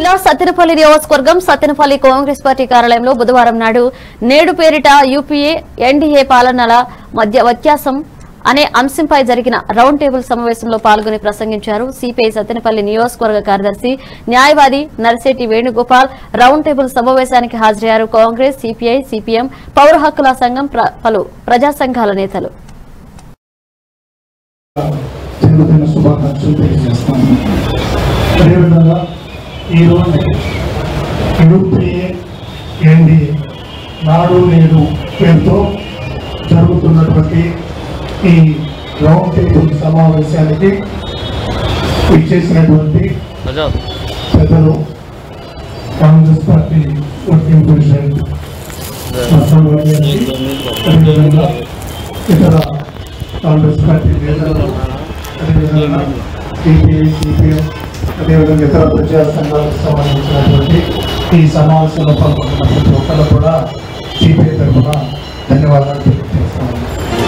జిల్లా సత్తెనపల్లి నియోజకవర్గం సత్తెనపల్లి కాంగ్రెస్ పార్టీ కార్యాలయంలో బుధవారం నాడు నేడు పేరిట యూపీఏ ఎన్డీఏ పాలనల మధ్య వ్యత్యాసం అనే అంశంపై జరిగిన రౌండ్ టేబుల్ సమావేశంలో పాల్గొని ప్రసంగించారు సిపిఐ సత్తెనపల్లి నియోజకవర్గ కార్యదర్శి న్యాయవాది నర్సేటి వేణుగోపాల్ రౌండ్ టేబుల్ సమావేశానికి హాజరయ్యారు కాంగ్రెస్ సిపిఐ సిపిఎం పౌర హక్కుల సంఘం ప్ర- పలు ప్రజా సంఘాల నేతలు జన్మదిన శుభాకాంక్షలు తెలియజేస్తాను అదేవిధంగా ఈరోజు యూపీఏ ఎన్డీఏ నాడు నేడు పేరుతో జరుగుతున్నటువంటి ఈ రౌండ్ టేబుల్ సమావేశానికి ఇచ్చేసినటువంటి పెద్దలు కాంగ్రెస్ పార్టీ వర్కింగ్ ప్రెసిడెంట్ అసలు గారికి, అదేవిధంగా ఇతర కాంగ్రెస్ పార్టీ నేతలు అదేవిధంగా సిపిఐ సిపిఎం అదేవిధంగా ఇతర ప్రజా సంఘాలకు సంబంధించినటువంటి ఈ సమావేశంలో పాల్గొంటున్న ప్రతి ఒక్కరు కూడా సిపిఐ తరఫున ధన్యవాదాలు తెలియజేస్తాను